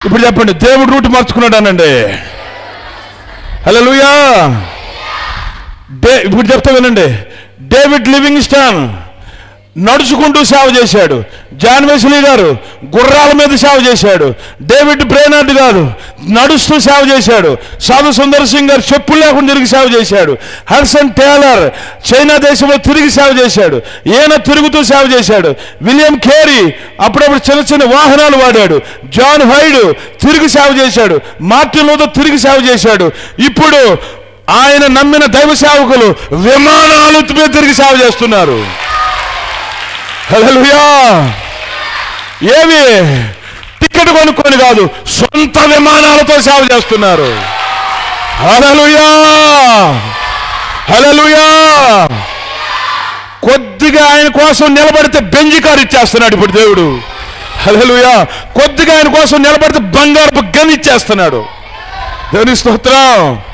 ఇప్పుడు చెప్పండి దేవుడు రూట్ మార్చుకున్నాడు అనండి హలో డే ఇప్పుడు చెప్తా వినండి డేవిడ్ లివింగ్ స్టాన్ నడుచుకుంటూ సేవ చేశాడు జాన్ వెస్లీ గారు గుర్రాల మీద సేవ చేశాడు డేవిడ్ బ్రేనార్డ్ గారు నడుస్తూ సేవ చేశాడు సాధు సుందర్ సింగ్ గారు చెప్పులు లేకుండా తిరిగి సేవ చేశాడు హర్సన్ టేలర్ చైనా దేశంలో తిరిగి సేవ చేశాడు ఈయన తిరుగుతూ సేవ చేశాడు విలియం కేరీ అప్పుడప్పుడు చిన్న చిన్న వాహనాలు వాడాడు జాన్ హైడ్ తిరిగి సేవ చేశాడు మార్టిన్ లూథర్ తిరిగి సేవ చేశాడు ఇప్పుడు ఆయన నమ్మిన దైవ సేవకులు విమానాలు మీద తిరిగి సేవ చేస్తున్నారు హల్లెలూయా ఏమి టికెట్ కొనుక్కొని కాదు సొంత విమానాలతో సేవ చేస్తున్నారు హల్లెలూయా హల్లెలూయా కొద్దిగా ఆయన కోసం నిలబడితే బెంజి కారు ఇచ్చేస్తున్నాడు ఇప్పుడు దేవుడు హల్లెలూయా కొద్దిగా ఆయన కోసం నిలబడితే బంగారపు గని ఇచ్చేస్తున్నాడు దేవుని స్తోత్రం